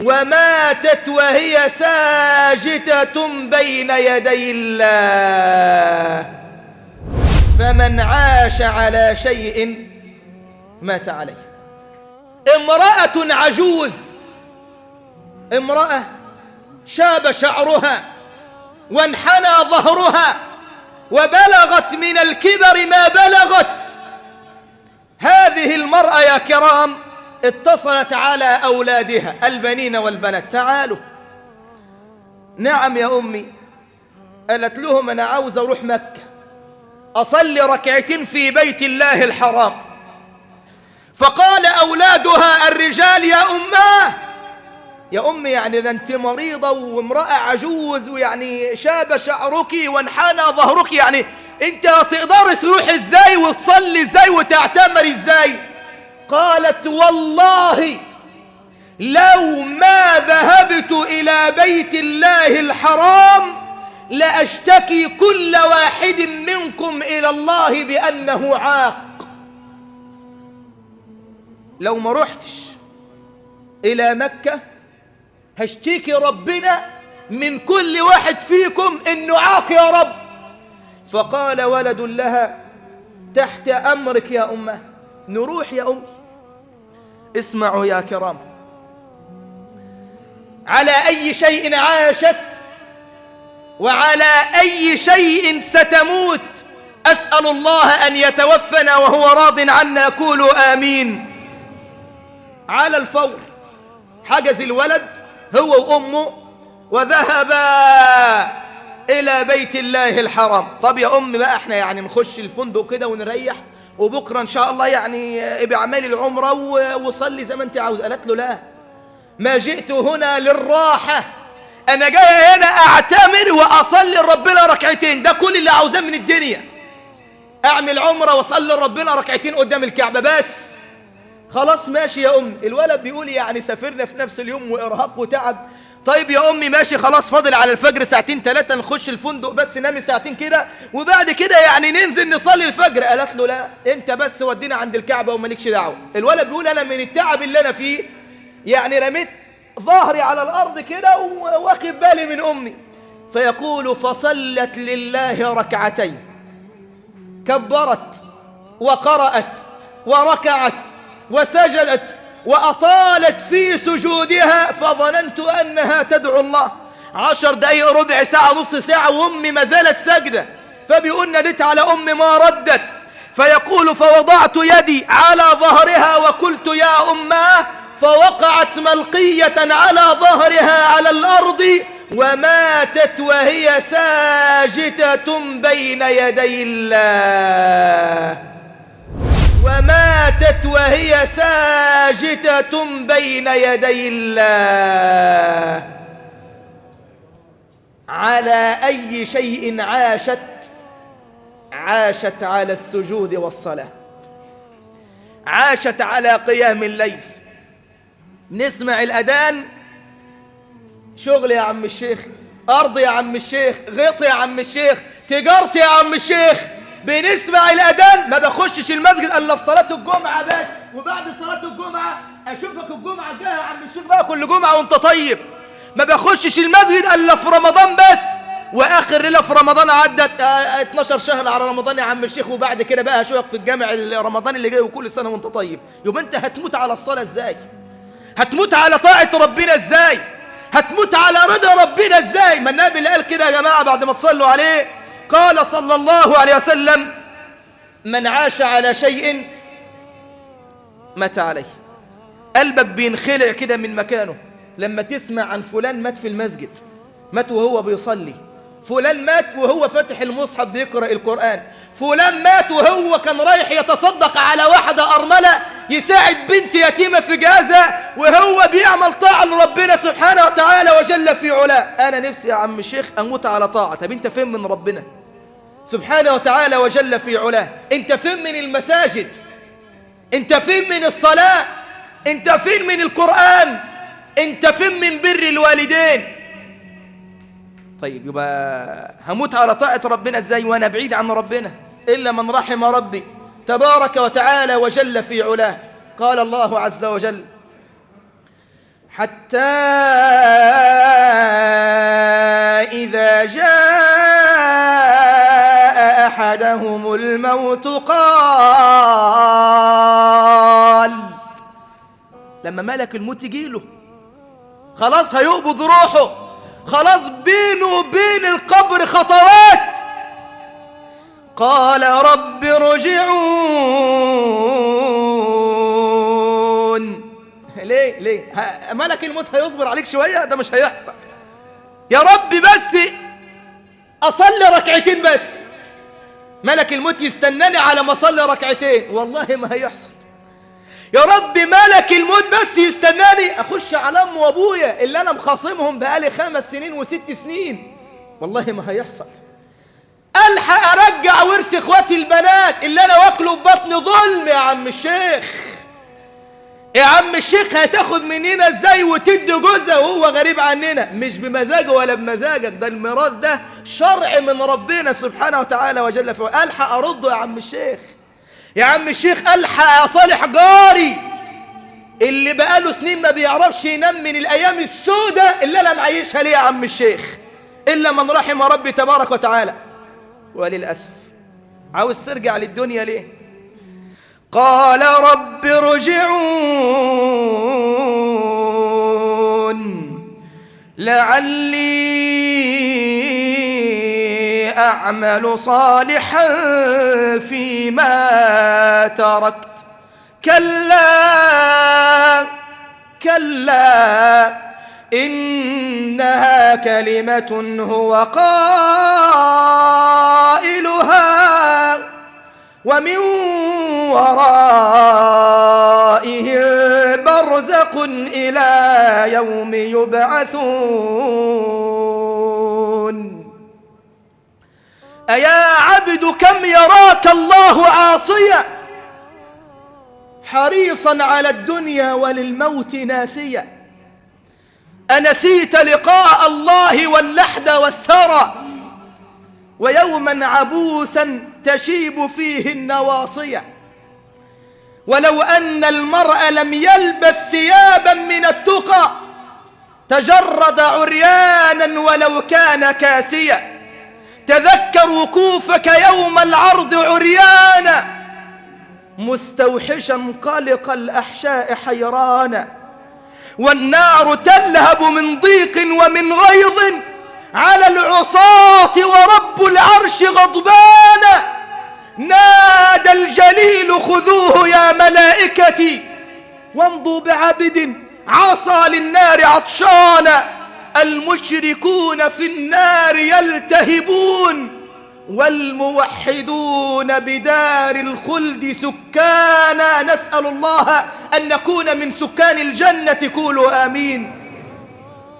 وماتت وهي ساجدة بين يدي الله فمن عاش على شيء مات عليه امرأة عجوز امرأة شاب شعرها وانحنى ظهرها وبلغت من الكبر ما بلغت هذه المرأة يا كرام اتصلت على أولادها البنين والبنات تعالوا نعم يا أمي قالت لهم أنا عاوز أروح مكة أصلي ركعتين في بيت الله الحرام فقال أولادها الرجال يا أماه يا أمي يعني ده أنت مريضة وامرأة عجوز ويعني شاب شعرك وانحنى ظهرك يعني أنت تقدر تروح إزاي وتصلي إزاي وتعتمر إزاي قالت والله لو ما ذهبت إلى بيت الله الحرام لأشتكي كل واحد منكم إلى الله بأنه عاق لو ما رحتش إلى مكة هشتكي ربنا من كل واحد فيكم إنه عاق يا رب فقال ولد لها تحت أمرك يا أمه نروح يا أمي اسمعوا يا كرام على أي شيء عاشت وعلى أي شيء ستموت أسأل الله أن يتوفنا وهو راض عنا قولوا آمين على الفور حجز الولد هو وأمه وذهبا إلى بيت الله الحرام طب يا أم بقى احنا يعني نخش الفندق كده ونريح وبكرة إن شاء الله يعني ابي اعملي العمرة وصلي زي ما أنت عاوز قالت له لا ما جئت هنا للراحة أنا جاي هنا أعتمر وأصلي ربنا ركعتين ده كل اللي عاوزاه من الدنيا أعمل عمرة وأصلي ربنا ركعتين قدام الكعبة بس خلاص ماشي يا أم الولد بيقول يعني سافرنا في نفس اليوم وإرهاق وتعب طيب يا أمي ماشي خلاص فاضل على الفجر ساعتين ثلاثة نخش الفندق بس نامي ساعتين كده وبعد كده يعني ننزل نصلي الفجر قالت له لا أنت بس ودينا عند الكعبة ومالكش دعوة الولد بيقول أنا من التعب اللي أنا فيه يعني رميت ظهري على الأرض كده واخد بالي من أمي فيقول فصلت لله ركعتين كبرت وقرأت وركعت وسجدت وأطالت في سجودها فظننت أنها تدعو الله عشر دقايق ربع ساعة نص ساعة وأمي ما زالت سجدة فبيقول نديت على أمي ما ردت فيقول فوضعت يدي على ظهرها وقلت يا أماه فوقعت ملقية على ظهرها على الأرض وماتت وهي ساجدة بين يدي الله وماتت وهي ساجدة بين يدي الله على أي شيء عاشت عاشت على السجود والصلاة عاشت على قيام الليل نسمع الأذان شغل يا عم الشيخ أرض يا عم الشيخ غيط يا عم الشيخ تجارتي يا عم الشيخ بنسمع الأذان ما بخشش المسجد إلا في صلاة الجمعة بس وبعد صلاة الجمعة أشوفك الجمعة الجاية يا عم الشيخ بقى كل جمعة وأنت طيب ما بخشش المسجد إلا في رمضان بس وآخر ليلة في رمضان عدت آه 12 شهر على رمضان يا عم الشيخ وبعد كده بقى أشوفك في الجامع رمضان اللي جاي وكل سنة وأنت طيب يبقى أنت هتموت على الصلاة إزاي هتموت على طاعة ربنا إزاي هتموت على رضا ربنا إزاي ما النبي اللي قال كده يا جماعة بعد ما تصلوا عليه قال صلى الله عليه وسلم من عاش على شيء مات عليه قلبك بينخلع كده من مكانه لما تسمع عن فلان مات في المسجد مات وهو بيصلي فلان مات وهو فاتح المصحف بيقرأ القرآن فلان مات وهو كان رايح يتصدق على واحدة أرملة يساعد بنت يتيمة في جازة وهو بيعمل طاعة لربنا سبحانه وتعالى وجل في علاه أنا نفسي يا عم الشيخ أموت على طاعة طب أنت فين من ربنا سبحانه وتعالى وجل في علاه أنت فين من المساجد أنت فين من الصلاة أنت فين من القرآن أنت فين من بر الوالدين طيب يبقى هموت على طاعة ربنا ازاي وانا بعيد عن ربنا إلا من رحم ربي تبارك وتعالى وجل في علاه قال الله عز وجل حتى إذا جاء أحدهم الموت قال لما ملك الموت يجيله خلاص هيقبض روحه خلاص بينه وبين القبر خطوات قال رب ارجعون ليه ليه ه- ملك الموت هيصبر عليك شوية ده مش هيحصل يا رب بس أصلي ركعتين بس ملك الموت يستناني على ما أصلي ركعتين والله ما هيحصل يا رب ملك الموت بس يستناني اخش على امي وابويا اللي انا مخاصمهم بقالي خمس سنين وست سنين والله ما هيحصل الحق ارجع ورث اخواتي البنات اللي انا واكله ببطن ظلم يا عم الشيخ يا عم الشيخ هتاخد مننا ازاي وتدي جوزها وهو غريب عننا مش بمزاجه ولا بمزاجك ده الميراث ده شرع من ربنا سبحانه وتعالى وجل في علاه. الحق ارده يا عم الشيخ يا عم الشيخ الحق يا صالح جاري اللي بقاله سنين ما بيعرفش ينام من الايام السوداء اللي انا معيشها ليه يا عم الشيخ الا من رحم ربي تبارك وتعالى وللاسف عاوز ترجع للدنيا ليه قال رب ارجعون لعلي أعمل صالحا فيما تركت كلا كلا إنها كلمة هو قائلها ومن ورائه برزق إلى يوم يبعثون أيا عبد كم يراك الله عاصيا حريصا على الدنيا وللموت ناسيا أنسيت لقاء الله واللحد والثرى ويوما عبوسا تشيب فيه النواصية ولو أن المرء لم يلبث ثيابا من التقى تجرد عريانا ولو كان كاسيا تذكر وقوفك يوم العرض عريانا مستوحشا قلق الأحشاء حيرانا والنار تلهب من ضيق ومن غيظ على العصاة ورب العرش غضبان نادى الجليل خذوه يا ملائكتي وامضوا بعبد عصى للنار عطشانا المشركون في النار يلتهبون والموحدون بدار الخلد سكانا نسأل الله أن نكون من سكان الجنة قولوا آمين